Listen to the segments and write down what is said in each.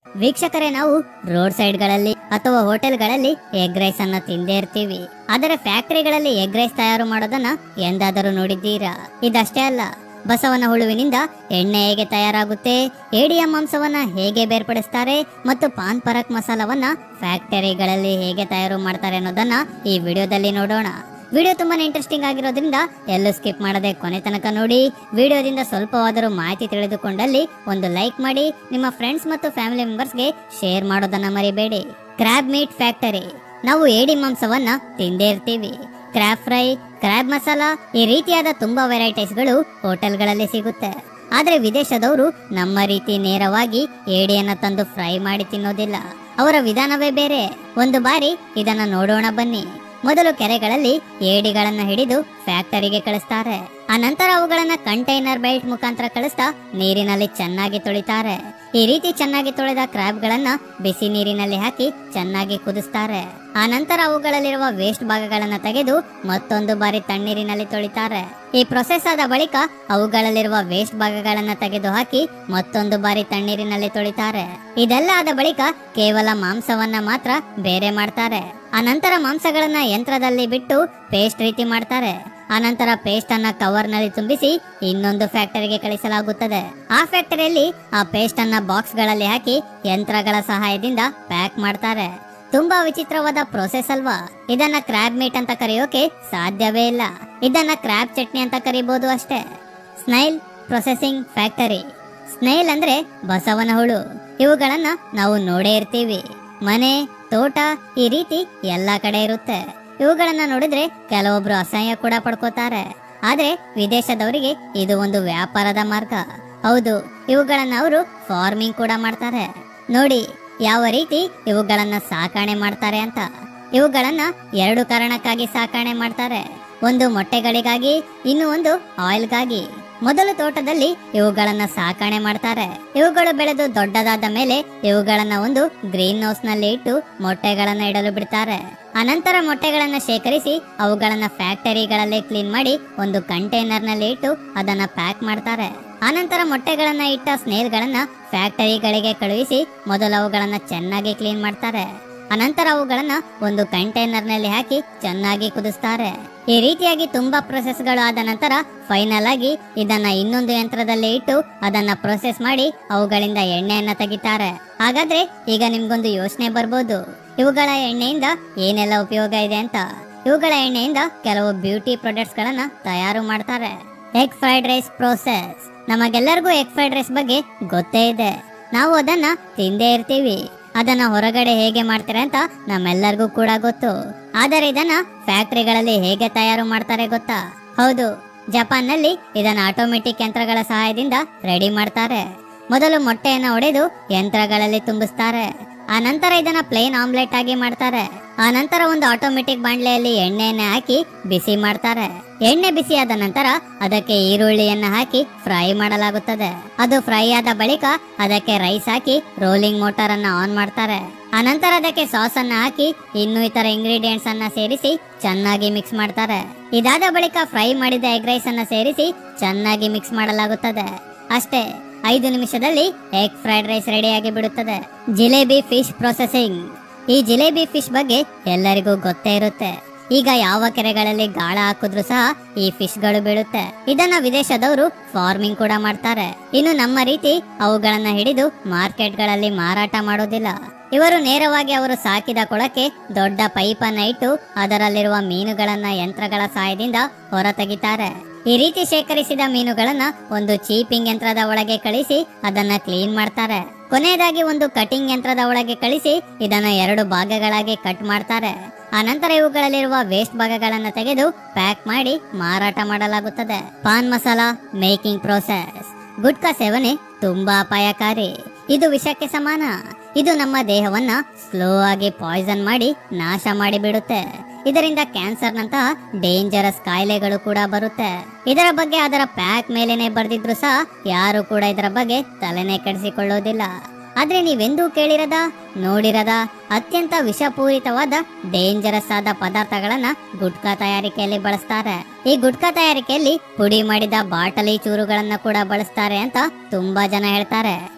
ವೀಕ್ಷಕರೇ ನಾವು ರೋಡ್ ಸೈಡ್ಗಳಲ್ಲಿ ಅಥವಾ ಹೋಟೆಲ್ಗಳಲ್ಲಿ ಎಗ್ ರೈಸ್ ಅನ್ನ ತಿಂದೇ ಇರ್ತೀವಿ ಆದರೆ ಫ್ಯಾಕ್ಟರಿಗಳಲ್ಲಿ ಎಗ್ ರೈಸ್ ತಯಾರು ಮಾಡೋದನ್ನ ಎಂದಾದರೂ ನೋಡಿದ್ದೀರಾ ಇದಷ್ಟೇ ಅಲ್ಲ ಬಸವನ ಹುಳುವಿನಿಂದ ಎಣ್ಣೆ ಹೇಗೆ ತಯಾರಾಗುತ್ತೆ ಏಡಿಯ ಮಾಂಸವನ್ನ ಹೇಗೆ ಬೇರ್ಪಡಿಸ್ತಾರೆ ಮತ್ತು ಪಾನ್ ಪರಕ್ ಮಸಾಲವನ್ನ ಫ್ಯಾಕ್ಟರಿಗಳಲ್ಲಿ ಹೇಗೆ ತಯಾರು ಮಾಡ್ತಾರೆ ಅನ್ನೋದನ್ನ ಈ ವಿಡಿಯೋದಲ್ಲಿ ನೋಡೋಣ ವಿಡಿಯೋ ತುಂಬಾನೇ ಇಂಟ್ರೆಸ್ಟಿಂಗ್ ಆಗಿರೋದ್ರಿಂದ ಎಲ್ಲೂ ಸ್ಕಿಪ್ ಮಾಡದೆ ಕೊನೆ ತನಕ ನೋಡಿ ವಿಡಿಯೋದಿಂದ ಸ್ವಲ್ಪವಾದರೂ ಮಾಹಿತಿ ತಿಳಿದುಕೊಂಡಲ್ಲಿ ಒಂದು ಲೈಕ್ ಮಾಡಿ ನಿಮ್ಮ ಫ್ರೆಂಡ್ಸ್ ಮತ್ತು ಫ್ಯಾಮಿಲಿ ಮೆಂಬರ್ಸ್ಗೆ ಶೇರ್ ಮಾಡೋದನ್ನ ಮರಿಬೇಡಿ ಕ್ರ್ಯಾಬ್ ಮೀಟ್ ಫ್ಯಾಕ್ಟರಿ ನಾವು ಏಡಿ ಮಾಂಸವನ್ನ ತಿಂದೇ ಇರ್ತೀವಿ ಕ್ರ್ಯಾಬ್ ಫ್ರೈ ಕ್ರ್ಯಾಬ್ ಮಸಾಲ ಈ ರೀತಿಯಾದ ತುಂಬಾ ವೆರೈಟೀಸ್ಗಳು ಹೋಟೆಲ್ಗಳಲ್ಲಿ ಸಿಗುತ್ತೆ ಆದ್ರೆ ವಿದೇಶದವರು ನಮ್ಮ ರೀತಿ ನೇರವಾಗಿ ಏಡಿಯನ್ನ ತಂದು ಫ್ರೈ ಮಾಡಿ ತಿನ್ನೋದಿಲ್ಲ ಅವರ ವಿಧಾನವೇ ಬೇರೆ ಒಂದು ಬಾರಿ ಇದನ್ನ ನೋಡೋಣ ಬನ್ನಿ ಮೊದಲು ಕೆರೆಗಳಲ್ಲಿ ಏಡಿಗಳನ್ನ ಹಿಡಿದು ಫ್ಯಾಕ್ಟರಿಗೆ ಕಳಿಸ್ತಾರೆ ಅನಂತರ ಅವುಗಳನ್ನ ಕಂಟೈನರ್ ಬೆಲ್ಟ್ ಮುಖಾಂತರ ಕಳಿಸ್ತಾ ನೀರಿನಲ್ಲಿ ಚೆನ್ನಾಗಿ ತೊಳಿತಾರೆ ಈ ರೀತಿ ಚೆನ್ನಾಗಿ ತೊಳೆದ ಕ್ರ್ಯಾಬ್ಗಳನ್ನ ಬಿಸಿ ನೀರಿನಲ್ಲಿ ಹಾಕಿ ಚೆನ್ನಾಗಿ ಕುದಿಸ್ತಾರೆ ಆನಂತರ ಅವುಗಳಲ್ಲಿರುವ ವೇಸ್ಟ್ ಭಾಗಗಳನ್ನ ತೆಗೆದು ಮತ್ತೊಂದು ಬಾರಿ ತಣ್ಣೀರಿನಲ್ಲಿ ತೊಳಿತಾರೆ ಈ ಪ್ರೊಸೆಸ್ ಆದ ಬಳಿಕ ಅವುಗಳಲ್ಲಿರುವ ವೇಸ್ಟ್ ಭಾಗಗಳನ್ನ ತೆಗೆದು ಹಾಕಿ ಮತ್ತೊಂದು ಬಾರಿ ತಣ್ಣೀರಿನಲ್ಲಿ ತೊಳಿತಾರೆ ಇದೆಲ್ಲ ಆದ ಬಳಿಕ ಕೇವಲ ಮಾಂಸವನ್ನ ಮಾತ್ರ ಬೇರೆ ಮಾಡ್ತಾರೆ ಅನಂತರ ಮಾಂಸಗಳನ್ನ ಯಂತ್ರದಲ್ಲಿ ಬಿಟ್ಟು ಪೇಸ್ಟ್ ರೀತಿ ಮಾಡ್ತಾರೆ ಅನಂತರ ಪೇಸ್ಟ್ ಅನ್ನ ಕವರ್ ನಲ್ಲಿ ತುಂಬಿಸಿ ಇನ್ನೊಂದು ಫ್ಯಾಕ್ಟರಿಗೆ ಕಳಿಸಲಾಗುತ್ತದೆ ಆ ಫ್ಯಾಕ್ಟರಿಯಲ್ಲಿ ಆ ಪೇಸ್ಟ್ ಅನ್ನ ಬಾಕ್ಸ್ ಗಳಲ್ಲಿ ಹಾಕಿ ಯಂತ್ರಗಳ ಸಹಾಯದಿಂದ ಪ್ಯಾಕ್ ಮಾಡ್ತಾರೆ ತುಂಬಾ ವಿಚಿತ್ರವಾದ ಪ್ರೋಸೆಸ್ ಅಲ್ವಾ ಇದನ್ನ ಕ್ರ್ಯಾಬ್ ಮೀಟ್ ಅಂತ ಕರೆಯೋಕೆ ಸಾಧ್ಯವೇ ಇಲ್ಲ ಇದನ್ನ ಕ್ರ್ಯಾಬ್ ಚಟ್ನಿ ಅಂತ ಕರಿಬಹುದು ಅಷ್ಟೇ ಸ್ನೈಲ್ ಪ್ರೊಸೆಸಿಂಗ್ ಫ್ಯಾಕ್ಟರಿ ಸ್ನೇಲ್ ಅಂದ್ರೆ ಬಸವನ ಹುಳು ಇವುಗಳನ್ನ ನಾವು ನೋಡೇ ಇರ್ತೀವಿ ಮನೆ ತೋಟ ಈ ರೀತಿ ಎಲ್ಲಾ ಕಡೆ ಇರುತ್ತೆ ಇವುಗಳನ್ನ ನೋಡಿದ್ರೆ ಕೆಲವೊಬ್ರು ಅಸಹ್ಯ ಕೂಡ ಪಡ್ಕೋತಾರೆ ಆದ್ರೆ ವಿದೇಶದವರಿಗೆ ಇದು ಒಂದು ವ್ಯಾಪಾರದ ಮಾರ್ಗ ಹೌದು ಇವುಗಳನ್ನ ಅವರು ಫಾರ್ಮಿಂಗ್ ಕೂಡ ಮಾಡ್ತಾರೆ ನೋಡಿ ಯಾವ ರೀತಿ ಇವುಗಳನ್ನ ಸಾಕಣೆ ಮಾಡ್ತಾರೆ ಅಂತ ಇವುಗಳನ್ನ ಎರಡು ಕಾರಣಕ್ಕಾಗಿ ಸಾಕಣೆ ಮಾಡ್ತಾರೆ ಒಂದು ಮೊಟ್ಟೆಗಳಿಗಾಗಿ ಇನ್ನು ಒಂದು ಆಯಿಲ್ಗಾಗಿ ಮೊದಲು ತೋಟದಲ್ಲಿ ಇವುಗಳನ್ನ ಸಾಕಣೆ ಮಾಡ್ತಾರೆ ಇವುಗಳು ಬೆಳೆದು ದೊಡ್ಡದಾದ ಮೇಲೆ ಇವುಗಳನ್ನ ಒಂದು ಗ್ರೀನ್ ಹೌಸ್ ನಲ್ಲಿ ಇಟ್ಟು ಮೊಟ್ಟೆಗಳನ್ನ ಇಡಲು ಬಿಡ್ತಾರೆ ಅನಂತರ ಮೊಟ್ಟೆಗಳನ್ನ ಶೇಖರಿಸಿ ಅವುಗಳನ್ನ ಫ್ಯಾಕ್ಟರಿಗಳಲ್ಲಿ ಕ್ಲೀನ್ ಮಾಡಿ ಒಂದು ಕಂಟೈನರ್ ನಲ್ಲಿ ಇಟ್ಟು ಅದನ್ನ ಪ್ಯಾಕ್ ಮಾಡ್ತಾರೆ ಆನಂತರ ಮೊಟ್ಟೆಗಳನ್ನ ಇಟ್ಟ ಸ್ನೇಲ್ಗಳನ್ನ ಫ್ಯಾಕ್ಟರಿಗಳಿಗೆ ಕಳುಹಿಸಿ ಮೊದಲು ಅವುಗಳನ್ನ ಚೆನ್ನಾಗಿ ಕ್ಲೀನ್ ಮಾಡ್ತಾರೆ ಅನಂತರ ಅವುಗಳನ್ನ ಒಂದು ಕಂಟೈನರ್ ನಲ್ಲಿ ಹಾಕಿ ಚೆನ್ನಾಗಿ ಕುದಿಸ್ತಾರೆ ಈ ರೀತಿಯಾಗಿ ತುಂಬಾ ಪ್ರೊಸೆಸ್ಗಳು ಆದ ನಂತರ ಫೈನಲ್ ಆಗಿ ಇದನ್ನ ಇನ್ನೊಂದು ಯಂತ್ರದಲ್ಲಿ ಇಟ್ಟು ಅದನ್ನ ಪ್ರೊಸೆಸ್ ಮಾಡಿ ಅವುಗಳಿಂದ ಎಣ್ಣೆಯನ್ನ ತೆಗಿತಾರೆ ಹಾಗಾದ್ರೆ ಈಗ ನಿಮ್ಗೊಂದು ಯೋಚನೆ ಬರ್ಬೋದು ಇವುಗಳ ಎಣ್ಣೆಯಿಂದ ಏನೆಲ್ಲ ಉಪಯೋಗ ಇದೆ ಅಂತ ಇವುಗಳ ಎಣ್ಣೆಯಿಂದ ಕೆಲವು ಬ್ಯೂಟಿ ಪ್ರಾಡಕ್ಟ್ಸ್ ಗಳನ್ನ ತಯಾರು ಮಾಡ್ತಾರೆ ಎಗ್ ಫ್ರೈಡ್ ರೈಸ್ ಪ್ರೋಸೆಸ್ ನಮಗೆಲ್ಲರಿಗೂ ಎಗ್ ಫ್ರೈಡ್ ರೈಸ್ ಬಗ್ಗೆ ಗೊತ್ತೇ ಇದೆ ನಾವು ಅದನ್ನ ತಿಂದೇ ಇರ್ತೀವಿ ಅದನ್ನ ಹೊರಗಡೆ ಹೇಗೆ ಮಾಡ್ತಾರೆ ಅಂತ ನಮ್ಮೆಲ್ಲರಿಗೂ ಕೂಡ ಗೊತ್ತು ಆದರೆ ಇದನ್ನ ಫ್ಯಾಕ್ಟರಿಗಳಲ್ಲಿ ಹೇಗೆ ತಯಾರು ಮಾಡ್ತಾರೆ ಗೊತ್ತಾ ಹೌದು ಜಪಾನ್ ನಲ್ಲಿ ಇದನ್ನ ಆಟೋಮೆಟಿಕ್ ಯಂತ್ರಗಳ ಸಹಾಯದಿಂದ ರೆಡಿ ಮಾಡ್ತಾರೆ ಮೊದಲು ಮೊಟ್ಟೆಯನ್ನ ಒಡೆದು ಯಂತ್ರಗಳಲ್ಲಿ ತುಂಬಿಸ್ತಾರೆ ಆ ನಂತರ ಇದನ್ನ ಪ್ಲೇನ್ ಆಮ್ಲೆಟ್ ಆಗಿ ಮಾಡ್ತಾರೆ ಆ ನಂತರ ಒಂದು ಆಟೋಮೆಟಿಕ್ ಬಾಂಡ್ಲೆಯಲ್ಲಿ ಎಣ್ಣೆಯನ್ನ ಹಾಕಿ ಬಿಸಿ ಮಾಡ್ತಾರೆ ಎಣ್ಣೆ ಬಿಸಿ ಆದ ನಂತರ ಅದಕ್ಕೆ ಈರುಳ್ಳಿಯನ್ನ ಹಾಕಿ ಫ್ರೈ ಮಾಡಲಾಗುತ್ತದೆ ಅದು ಫ್ರೈ ಆದ ಬಳಿಕ ಅದಕ್ಕೆ ರೈಸ್ ಹಾಕಿ ರೋಲಿಂಗ್ ಮೋಟಾರ್ ಅನ್ನ ಆನ್ ಮಾಡ್ತಾರೆ ಅನಂತರ ಅದಕ್ಕೆ ಸಾಸ್ ಅನ್ನ ಹಾಕಿ ಇನ್ನು ಇತರ ಇಂಗ್ರೀಡಿಯೆಂಟ್ಸ್ ಅನ್ನ ಸೇರಿಸಿ ಚೆನ್ನಾಗಿ ಮಿಕ್ಸ್ ಮಾಡ್ತಾರೆ ಇದಾದ ಬಳಿಕ ಫ್ರೈ ಮಾಡಿದ ಎಗ್ ರೈಸ್ ಅನ್ನ ಸೇರಿಸಿ ಚೆನ್ನಾಗಿ ಮಿಕ್ಸ್ ಮಾಡಲಾಗುತ್ತದೆ ಅಷ್ಟೇ ಐದು ನಿಮಿಷದಲ್ಲಿ ಎಗ್ ಫ್ರೈಡ್ ರೈಸ್ ರೆಡಿಯಾಗಿ ಬಿಡುತ್ತದೆ ಜಿಲೇಬಿ ಫಿಶ್ ಪ್ರೊಸೆಸಿಂಗ್ ಈ ಜಿಲೇಬಿ ಫಿಶ್ ಬಗ್ಗೆ ಎಲ್ಲರಿಗೂ ಗೊತ್ತೇ ಇರುತ್ತೆ ಈಗ ಯಾವ ಕೆರೆಗಳಲ್ಲಿ ಗಾಳ ಹಾಕಿದ್ರು ಸಹ ಈ ಫಿಶ್ ಗಳು ಬೀಳುತ್ತೆ ಇದನ್ನ ವಿದೇಶದವರು ಫಾರ್ಮಿಂಗ್ ಕೂಡ ಮಾಡ್ತಾರೆ ಇನ್ನು ನಮ್ಮ ರೀತಿ ಅವುಗಳನ್ನ ಹಿಡಿದು ಮಾರ್ಕೆಟ್ ಗಳಲ್ಲಿ ಮಾರಾಟ ಮಾಡೋದಿಲ್ಲ ಇವರು ನೇರವಾಗಿ ಅವರು ಸಾಕಿದ ಕೊಳಕ್ಕೆ ದೊಡ್ಡ ಪೈಪ್ ಅನ್ನ ಇಟ್ಟು ಅದರಲ್ಲಿರುವ ಮೀನುಗಳನ್ನ ಯಂತ್ರಗಳ ಸಹಾಯದಿಂದ ಹೊರ ತೆಗಿತಾರೆ ಈ ರೀತಿ ಶೇಖರಿಸಿದ ಮೀನುಗಳನ್ನ ಒಂದು ಚೀಪಿಂಗ್ ಯಂತ್ರದ ಒಳಗೆ ಕಳಿಸಿ ಅದನ್ನ ಕ್ಲೀನ್ ಮಾಡ್ತಾರೆ ಕೊನೆಯದಾಗಿ ಒಂದು ಕಟಿಂಗ್ ಯಂತ್ರದ ಒಳಗೆ ಕಳಿಸಿ ಇದನ್ನ ಎರಡು ಭಾಗಗಳಾಗಿ ಕಟ್ ಮಾಡ್ತಾರೆ ಅನಂತರ ಇವುಗಳಲ್ಲಿರುವ ವೇಸ್ಟ್ ಭಾಗಗಳನ್ನ ತೆಗೆದು ಪ್ಯಾಕ್ ಮಾಡಿ ಮಾರಾಟ ಮಾಡಲಾಗುತ್ತದೆ ಪಾನ್ ಮಸಾಲ ಮೇಕಿಂಗ್ ಪ್ರೋಸೆಸ್ ಗುಟ್ಕಾ ಸೇವನೆ ತುಂಬಾ ಅಪಾಯಕಾರಿ ಇದು ವಿಷಕ್ಕೆ ಸಮಾನ ಇದು ನಮ್ಮ ದೇಹವನ್ನ ಸ್ಲೋ ಆಗಿ ಪಾಯ್ಸನ್ ಮಾಡಿ ನಾಶ ಮಾಡಿಬಿಡುತ್ತೆ ಇದರಿಂದ ಕ್ಯಾನ್ಸರ್ ನಂತಹ ಡೇಂಜರಸ್ ಕಾಯಿಲೆಗಳು ಕೂಡ ಬರುತ್ತೆ ಇದರ ಬಗ್ಗೆ ಅದರ ಪ್ಯಾಕ್ ಮೇಲೇನೆ ಬರ್ದಿದ್ರು ಸಹ ಯಾರು ಕೂಡ ಇದರ ಬಗ್ಗೆ ತಲೆನೇ ಕೆಡಿಸಿಕೊಳ್ಳೋದಿಲ್ಲ ಆದ್ರೆ ನೀವೆಂದೂ ಕೇಳಿರದ ನೋಡಿರದ ಅತ್ಯಂತ ವಿಷಪೂರಿತವಾದ ಡೇಂಜರಸ್ ಆದ ಪದಾರ್ಥಗಳನ್ನ ಗುಟ್ಕಾ ತಯಾರಿಕೆಯಲ್ಲಿ ಬಳಸ್ತಾರೆ ಈ ಗುಟ್ಕಾ ತಯಾರಿಕೆಯಲ್ಲಿ ಪುಡಿ ಮಾಡಿದ ಬಾಟಲಿ ಚೂರುಗಳನ್ನ ಕೂಡ ಬಳಸ್ತಾರೆ ಅಂತ ತುಂಬಾ ಜನ ಹೇಳ್ತಾರೆ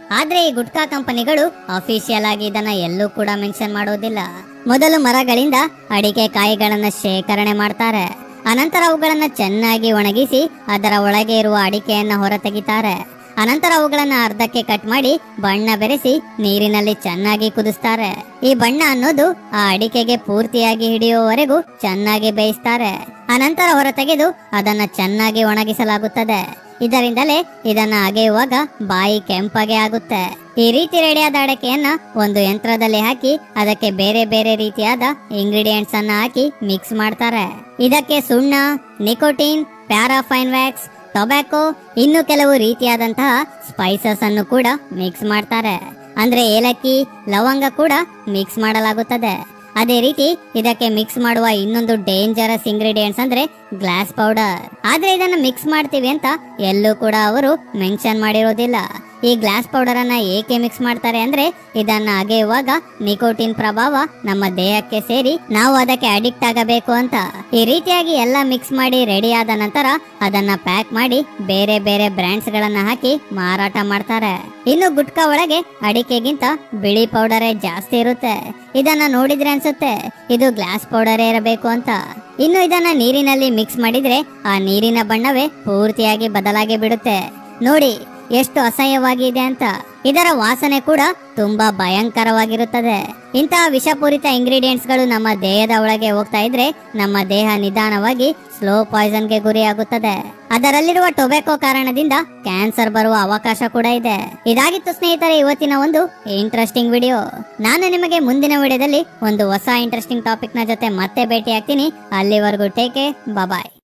ಆದ್ರೆ ಈ ಗುಟ್ಕಾ ಕಂಪನಿಗಳು ಅಫಿಷಿಯಲ್ ಆಗಿ ಇದನ್ನ ಎಲ್ಲೂ ಕೂಡ ಮೆನ್ಷನ್ ಮಾಡೋದಿಲ್ಲ ಮೊದಲು ಮರಗಳಿಂದ ಅಡಿಕೆ ಕಾಯಿಗಳನ್ನ ಶೇಖರಣೆ ಮಾಡ್ತಾರೆ ಅನಂತರ ಅವುಗಳನ್ನ ಚೆನ್ನಾಗಿ ಒಣಗಿಸಿ ಅದರ ಒಳಗೆ ಇರುವ ಅಡಿಕೆಯನ್ನ ಹೊರತೆಗಿತಾರೆ ಅನಂತರ ಅವುಗಳನ್ನ ಅರ್ಧಕ್ಕೆ ಕಟ್ ಮಾಡಿ ಬಣ್ಣ ಬೆರೆಸಿ ನೀರಿನಲ್ಲಿ ಚೆನ್ನಾಗಿ ಕುದಿಸ್ತಾರೆ ಈ ಬಣ್ಣ ಅನ್ನೋದು ಆ ಅಡಿಕೆಗೆ ಪೂರ್ತಿಯಾಗಿ ಹಿಡಿಯುವವರೆಗೂ ಚೆನ್ನಾಗಿ ಬೇಯಿಸ್ತಾರೆ ಅನಂತರ ಹೊರತೆಗೆದು ಅದನ್ನ ಚೆನ್ನಾಗಿ ಒಣಗಿಸಲಾಗುತ್ತದೆ ಇದರಿಂದಲೇ ಇದನ್ನ ಅಗೆಯುವಾಗ ಬಾಯಿ ಕೆಂಪಗೆ ಆಗುತ್ತೆ ಈ ರೀತಿ ರೆಡಿಯಾದ ಅಡಕೆಯನ್ನ ಒಂದು ಯಂತ್ರದಲ್ಲಿ ಹಾಕಿ ಅದಕ್ಕೆ ಬೇರೆ ಬೇರೆ ರೀತಿಯಾದ ಇಂಗ್ರೀಡಿಯೆಂಟ್ಸ್ ಅನ್ನ ಹಾಕಿ ಮಿಕ್ಸ್ ಮಾಡ್ತಾರೆ ಇದಕ್ಕೆ ಸುಣ್ಣ ನಿಕೋಟಿನ್ ಪ್ಯಾರಾಫೈನ್ ವ್ಯಾಕ್ಸ್ ಟೊಬ್ಯಾಕೋ ಇನ್ನು ಕೆಲವು ರೀತಿಯಾದಂತಹ ಸ್ಪೈಸಸ್ ಅನ್ನು ಕೂಡ ಮಿಕ್ಸ್ ಮಾಡ್ತಾರೆ ಅಂದ್ರೆ ಏಲಕ್ಕಿ ಲವಂಗ ಕೂಡ ಮಿಕ್ಸ್ ಮಾಡಲಾಗುತ್ತದೆ ಅದೇ ರೀತಿ ಇದಕ್ಕೆ ಮಿಕ್ಸ್ ಮಾಡುವ ಇನ್ನೊಂದು ಡೇಂಜರಸ್ ಇಂಗ್ರೀಡಿಯೆಂಟ್ಸ್ ಅಂದ್ರೆ ಗ್ಲಾಸ್ ಪೌಡರ್ ಆದ್ರೆ ಇದನ್ನ ಮಿಕ್ಸ್ ಮಾಡ್ತೀವಿ ಅಂತ ಎಲ್ಲೂ ಕೂಡ ಅವರು ಮೆನ್ಷನ್ ಮಾಡಿರೋದಿಲ್ಲ ಈ ಗ್ಲಾಸ್ ಪೌಡರ್ ಅನ್ನ ಏಕೆ ಮಿಕ್ಸ್ ಮಾಡ್ತಾರೆ ಅಂದ್ರೆ ಇದನ್ನ ಅಗೆಯುವಾಗ ನಿಕೋಟಿನ್ ಪ್ರಭಾವ ನಮ್ಮ ದೇಹಕ್ಕೆ ಸೇರಿ ನಾವು ಅದಕ್ಕೆ ಅಡಿಕ್ಟ್ ಆಗಬೇಕು ಅಂತ ಈ ರೀತಿಯಾಗಿ ಎಲ್ಲ ಮಿಕ್ಸ್ ಮಾಡಿ ರೆಡಿ ಆದ ನಂತರ ಅದನ್ನ ಪ್ಯಾಕ್ ಮಾಡಿ ಬೇರೆ ಬೇರೆ ಬ್ರ್ಯಾಂಡ್ಸ್ ಗಳನ್ನ ಹಾಕಿ ಮಾರಾಟ ಮಾಡ್ತಾರೆ ಇನ್ನು ಗುಟ್ಕಾ ಒಳಗೆ ಅಡಿಕೆಗಿಂತ ಬಿಳಿ ಪೌಡರೇ ಜಾಸ್ತಿ ಇರುತ್ತೆ ಇದನ್ನ ನೋಡಿದ್ರೆ ಅನ್ಸುತ್ತೆ ಇದು ಗ್ಲಾಸ್ ಪೌಡರೇ ಇರಬೇಕು ಅಂತ ಇನ್ನು ಇದನ್ನ ನೀರಿನಲ್ಲಿ ಮಿಕ್ಸ್ ಮಾಡಿದ್ರೆ ಆ ನೀರಿನ ಬಣ್ಣವೇ ಪೂರ್ತಿಯಾಗಿ ಬದಲಾಗಿ ಬಿಡುತ್ತೆ ನೋಡಿ ಎಷ್ಟು ಅಸಹ್ಯವಾಗಿದೆ ಅಂತ ಇದರ ವಾಸನೆ ಕೂಡ ತುಂಬಾ ಭಯಂಕರವಾಗಿರುತ್ತದೆ ಇಂತಹ ವಿಷಪೂರಿತ ಇಂಗ್ರೀಡಿಯೆಂಟ್ಸ್ ಗಳು ನಮ್ಮ ದೇಹದ ಒಳಗೆ ಹೋಗ್ತಾ ಇದ್ರೆ ನಮ್ಮ ದೇಹ ನಿಧಾನವಾಗಿ ಸ್ಲೋ ಪಾಯ್ಸನ್ ಗೆ ಗುರಿಯಾಗುತ್ತದೆ ಅದರಲ್ಲಿರುವ ಟೊಬ್ಯಾಕೋ ಕಾರಣದಿಂದ ಕ್ಯಾನ್ಸರ್ ಬರುವ ಅವಕಾಶ ಕೂಡ ಇದೆ ಇದಾಗಿತ್ತು ಸ್ನೇಹಿತರೆ ಇವತ್ತಿನ ಒಂದು ಇಂಟ್ರೆಸ್ಟಿಂಗ್ ವಿಡಿಯೋ ನಾನು ನಿಮಗೆ ಮುಂದಿನ ವಿಡಿಯೋದಲ್ಲಿ ಒಂದು ಹೊಸ ಇಂಟ್ರೆಸ್ಟಿಂಗ್ ಟಾಪಿಕ್ ನ ಜೊತೆ ಮತ್ತೆ ಭೇಟಿ ಆಗ್ತೀನಿ ಅಲ್ಲಿವರೆಗೂ ಟೇಕೆ ಬಾಯ್